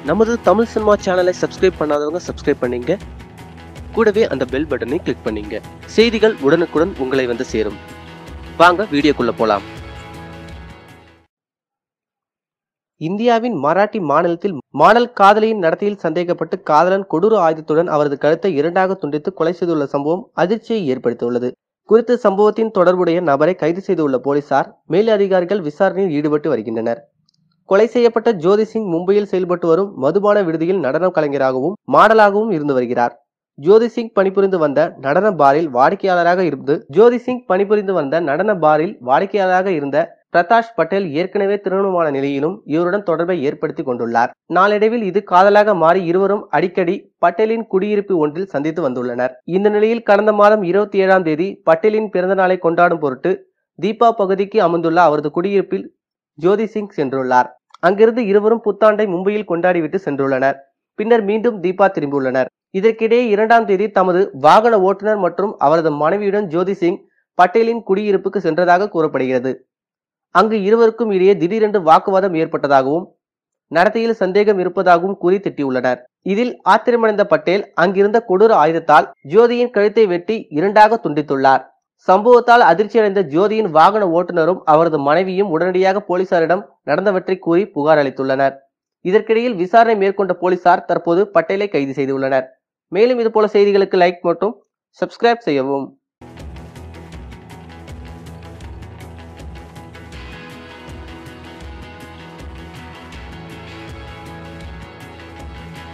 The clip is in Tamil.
நமது தமிழ் சினிமா சேனலை சப்ஸ்கிரைப் பண்ணாதவங்க சப்ஸ்கிரைப் பண்ணீங்க கூடவே அந்த பெல் பட்டனை கிளிக் பண்ணீங்க செய்திகள் உடனுக்குடன் உங்களை வந்து சேரும் வாங்க வீடியோக்குள்ள போலாம் இந்தியாவின் மராட்டி மாநிலத்தில் மாடல் காதலியின் நடத்தையில் சந்தேகப்பட்டு காதலன் கொடூர ஆயுதத்துடன் அவரது கழுத்தை இரண்டாக துண்டித்து கொலை செய்துள்ள சம்பவம் அதிர்ச்சியை ஏற்படுத்தியுள்ளது குறித்த சம்பவத்தின் தொடர்புடைய நபரை கைது செய்துள்ள போலீசார் மேல் அதிகாரிகள் விசாரணையில் ஈடுபட்டு வருகின்றனர் கொலை செய்யப்பட்ட ஜோதி சிங் மும்பையில் செயல்பட்டு வரும் மதுபான விடுதியில் நடன கலைஞராகவும் மாடலாகவும் இருந்து வருகிறார் ஜோதி சிங் பணிபுரிந்து வந்த நடன பாரில் வாடிக்கையாளராக இருந்து ஜோதி சிங் பணிபுரிந்து வந்த நடன பாரில் வாடிக்கையாளராக இருந்த பிரகாஷ் பட்டேல் ஏற்கனவே திருமணமான நிலையிலும் இவருடன் தொடர்பை ஏற்படுத்தி கொண்டுள்ளார் நாளடைவில் இது காதலாக மாறி இருவரும் அடிக்கடி பட்டேலின் குடியிருப்பு ஒன்றில் சந்தித்து வந்துள்ளனர் இந்த நிலையில் கடந்த மாதம் இருபத்தி ஏழாம் தேதி பட்டேலின் பிறந்த நாளை கொண்டாடும் பொருட்டு தீபா பகுதிக்கு அமர்ந்துள்ள அவரது குடியிருப்பில் ஜோதி சிங் சென்றுள்ளார் அங்கிருந்து இருவரும் புத்தாண்டை மும்பையில் கொண்டாடிவிட்டு சென்றுள்ளனர் பின்னர் மீண்டும் தீபா திரும்பியுள்ளனர் இதற்கிடையே இரண்டாம் தேதி தமது வாகன ஓட்டுநர் மற்றும் அவரது மனைவியுடன் ஜோதி சிங் பட்டேலின் குடியிருப்புக்கு சென்றதாக கூறப்படுகிறது அங்கு இருவருக்கும் இடையே திடீரென்று வாக்குவாதம் ஏற்பட்டதாகவும் நடத்தையில் சந்தேகம் இருப்பதாகவும் கூறி திட்டியுள்ளனர் இதில் ஆத்திரமடைந்த பட்டேல் அங்கிருந்த கொடூர ஆயுதத்தால் ஜோதியின் கழுத்தை வெட்டி இரண்டாக துண்டித்துள்ளார் சம்பவத்தால் அதிர்ச்சியடைந்த ஜோதியின் வாகன ஓட்டுநரும் அவரது மனைவியும் உடனடியாக போலீசாரிடம் நடந்தவற்றை கூறி புகார் அளித்துள்ளனர் இதற்கிடையில் விசாரணை மேற்கொண்ட போலீசார் தற்போது பட்டேலை கைது செய்துள்ளனர் மேலும் இதுபோல செய்திகளுக்கு லைக் மற்றும் சப்ஸ்கிரைப் செய்யவும்